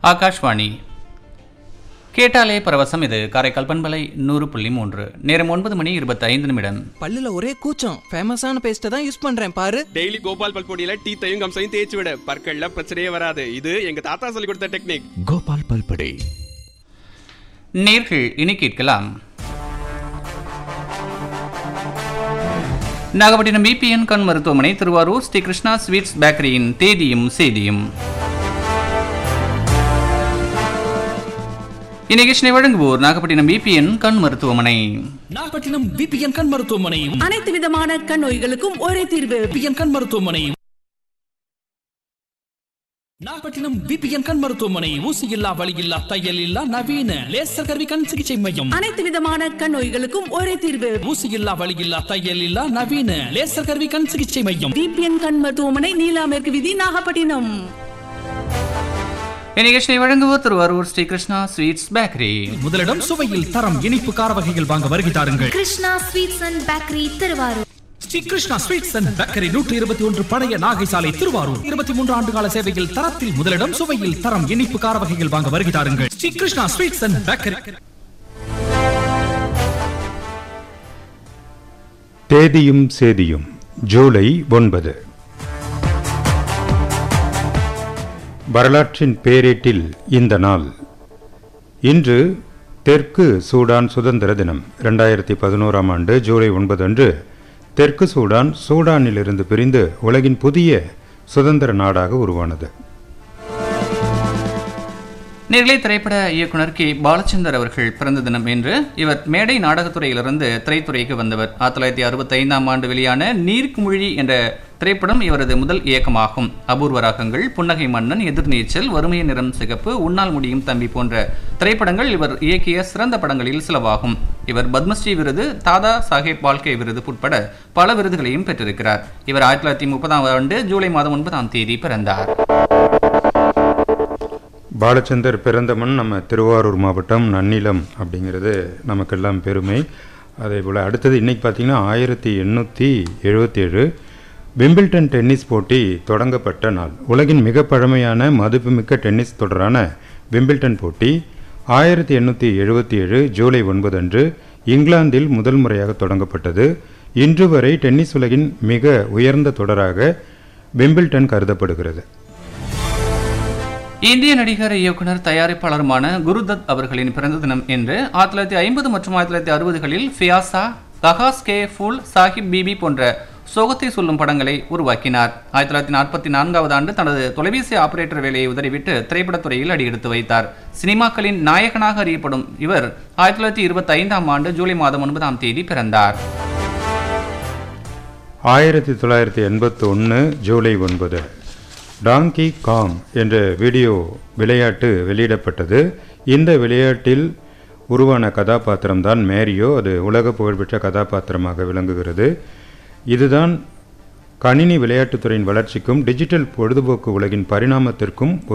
ஆகாஷ்வாணி கேட்டாலே பரவசம் இது காரைக்கால் பண்பலை நூறு புள்ளி மூன்று நேரம் ஒன்பது மணி இருபத்தி ஐந்து நிமிடம் பல்லுல ஒரே கூச்சம் ஃபேமஸான பேஸ்ட்டை தான் யூஸ் பண்றேன் பாரு டெய்லி கோபால் பல்பொடியில டீத்தையும் கம்சையும் தேய்ச்சி விட பற்கள்ல பிரச்சனையே வராது இது எங்க தாத்தா சொல்லி கொடுத்த டெக்னிக் கோபால் பல்படை நேர்கள் இனி கேட்கலாம் நாகப்பட்டினம் பிபிஎன் கண் மருத்துவமனை திருவாரூர் ஸ்ரீ கிருஷ்ணா ஸ்வீட்ஸ் பேக்கரியின் தேதியும் செய்தியும் இந்நிகழ்ச்சியை வழங்குவோர் நாகப்பட்டினம் பிபிஎன் கண் மருத்துவமனை நாகப்பட்டினம் பிபிஎன் கண் மருத்துவமனையும் அனைத்து விதமான கண் நோய்களுக்கும் ஒரே தீர்வு பிபிஎன் கண் மருத்துவமனையும் நாகப்பட்டினம் பிபிஎன் கண் மருத்துவமனை ஊசி இல்லா வலி இல்லா தையல் இல்லா நவீன லேசர் கருவி கண் சிகிச்சை மையம் அனைத்து விதமான கண் நோய்களுக்கும் ஒரே தீர்வு ஊசி இல்லா வலி இல்லா தையல் இல்லா நவீன லேசர் கருவி கண் சிகிச்சை மையம் பிபிஎன் கண் மருத்துவமனை நீலா மேற்கு விதி நாகப்பட்டினம் இந்நிகழ்ச்சியை வழங்குவோர் திருவாரூர் ஸ்ரீ கிருஷ்ணா ஸ்வீட்ஸ் பேக்கரி முதலிடம் சுவையில் தரம் இனிப்பு கார வகைகள் வாங்க வருகை தாருங்கள் Krishna sweets and bakery Thiruvarur Sri Krishna sweets and bakery நூற்றி இருபத்தி ஒன்று பழைய நாகை சாலை திருவாரூர் இருபத்தி மூன்று ஆண்டு கால சேவையில் தரத்தில் முதலிடம் சுவையில் தரம் இனிப்பு கார வகைகள் வாங்க வருகை தாருங்கள் Sri Krishna sweets and bakery தேதியும் சேதியும் ஜூலை ஒன்பது வரலாற்றின் பேரேட்டில் இந்த நாள் இன்று தெற்கு சூடான் சுதந்திர தினம் ரெண்டாயிரத்தி பதினோராம் ஆண்டு ஜூலை ஒன்பது அன்று தெற்கு சூடான் சூடானிலிருந்து பிரிந்து உலகின் புதிய சுதந்திர நாடாக உருவானது நேர்களை திரைப்பட இயக்குனர் கே பாலச்சந்தர் அவர்கள் பிறந்த தினம் என்று இவர் மேடை நாடகத்துறையிலிருந்து திரைத்துறைக்கு வந்தவர் ஆயிரத்தி தொள்ளாயிரத்தி அறுபத்தி ஐந்தாம் ஆண்டு வெளியான நீர்க்குமிழி என்ற திரைப்படம் இவரது முதல் இயக்கமாகும் அபூர்வ ராகங்கள் புன்னகை மன்னன் எதிர்நீச்சல் வறுமைய நிறம் சிகப்பு உன்னால் முடியும் தம்பி போன்ற திரைப்படங்கள் இவர் இயக்கிய சிறந்த படங்களில் சிலவாகும் இவர் பத்மஸ்ரீ விருது தாதா சாஹேப் பால்கே விருது உட்பட பல விருதுகளையும் பெற்றிருக்கிறார் இவர் ஆயிரத்தி தொள்ளாயிரத்தி முப்பதாம் ஆண்டு ஜூலை மாதம் ஒன்பதாம் தேதி பிறந்தார் பாலச்சந்தர் பிறந்த மண் நம்ம திருவாரூர் மாவட்டம் நன்னிலம் அப்படிங்கிறது நமக்கெல்லாம் பெருமை அதே போல் அடுத்தது இன்றைக்கி பார்த்தீங்கன்னா ஆயிரத்தி எண்ணூற்றி எழுபத்தேழு விம்பிள்டன் டென்னிஸ் போட்டி தொடங்கப்பட்ட நாள் உலகின் மிக பழமையான மதிப்புமிக்க டென்னிஸ் தொடரான விம்பிள்டன் போட்டி ஆயிரத்தி எண்ணூற்றி எழுபத்தி ஏழு ஜூலை ஒன்பது அன்று இங்கிலாந்தில் முதல் முறையாக தொடங்கப்பட்டது இன்று வரை டென்னிஸ் உலகின் மிக உயர்ந்த தொடராக விம்பிள்டன் கருதப்படுகிறது இந்திய நடிகர் இயக்குனர் தயாரிப்பாளருமான குருதத் அவர்களின் பிறந்த தினம் என்று ஆயிரத்தி தொள்ளாயிரத்தி ஐம்பது மற்றும் ஆயிரத்தி தொள்ளாயிரத்தி அறுபதுகளில் ஃபியாசா கஹாஸ் கே ஃபுல் சாஹிப் பிபி போன்ற சோகத்தை சொல்லும் படங்களை உருவாக்கினார் ஆயிரத்தி தொள்ளாயிரத்தி நாற்பத்தி நான்காவது ஆண்டு தனது தொலைபேசி ஆபரேட்டர் வேலையை உதறிவிட்டு திரைப்படத்துறையில் அடியெடுத்து வைத்தார் சினிமாக்களின் நாயகனாக அறியப்படும் இவர் ஆயிரத்தி தொள்ளாயிரத்தி இருபத்தி ஐந்தாம் ஆண்டு ஜூலை மாதம் ஒன்பதாம் தேதி பிறந்தார் ஆயிரத்தி தொள்ளாயிரத்தி எண்பத்தி ஒன்று ஜூலை ஒன்பது டாங்கி காங் என்ற வீடியோ விளையாட்டு வெளியிடப்பட்டது இந்த விளையாட்டில் உருவான கதாபாத்திரம்தான் மேரியோ அது உலக புகழ்பெற்ற கதாபாத்திரமாக விளங்குகிறது இதுதான் கணினி விளையாட்டுத்துறையின் வளர்ச்சிக்கும் டிஜிட்டல் பொழுதுபோக்கு உலகின் பரிணாமத்திற்கும்